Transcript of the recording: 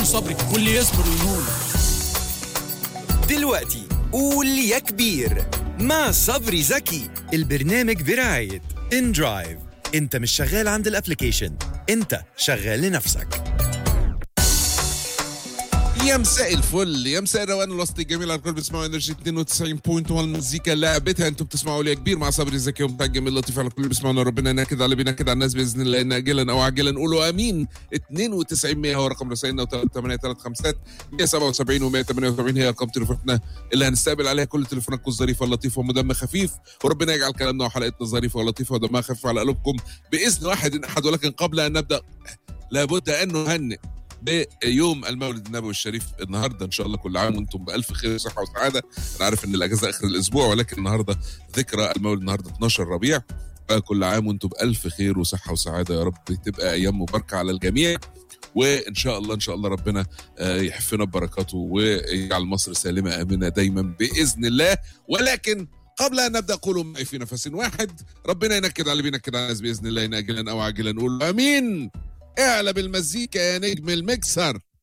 صبري واللي يصبر ينول دلوقتي قول يا كبير مع صبري زكي البرنامج برعاية ان درايف انت مش شغال عند الابليكيشن انت شغال لنفسك يا مساء الفل يا مساء الروقان الوسط الجميل على الكل بتسمعوا انرجي 92.1 المزيكا لعبتها انتم بتسمعوا لي يا كبير مع صبري زكي ومتاع جميل لطيف على الكل بيسمعونا ربنا ينكد على بينا كده على الناس باذن الله ان اجلا او عاجلا قولوا امين 92 100 هو رقم رسائلنا و3835 177 و 178 هي ارقام تليفوناتنا اللي هنستقبل عليها كل تليفوناتكم الظريفه اللطيفه ودم خفيف وربنا يجعل كلامنا وحلقتنا ظريفه ولطيفه ودمها خفيف على قلوبكم باذن واحد احد ولكن قبل ان نبدا لابد ان نهنئ بيوم المولد النبوي الشريف النهارده ان شاء الله كل عام وانتم بالف خير وصحه وسعاده انا عارف ان الاجازه اخر الاسبوع ولكن النهارده ذكرى المولد النهارده 12 ربيع كل عام وانتم بالف خير وصحه وسعاده يا رب تبقى ايام مباركه على الجميع وان شاء الله ان شاء الله ربنا يحفنا ببركاته ويجعل مصر سالمه امنه دايما باذن الله ولكن قبل ان نبدا قولوا معي في نفس واحد ربنا ينكد على بينكد على الناس باذن الله اجلا او عاجلا نقول امين اعلى بالمزيكا يا نجم المكسر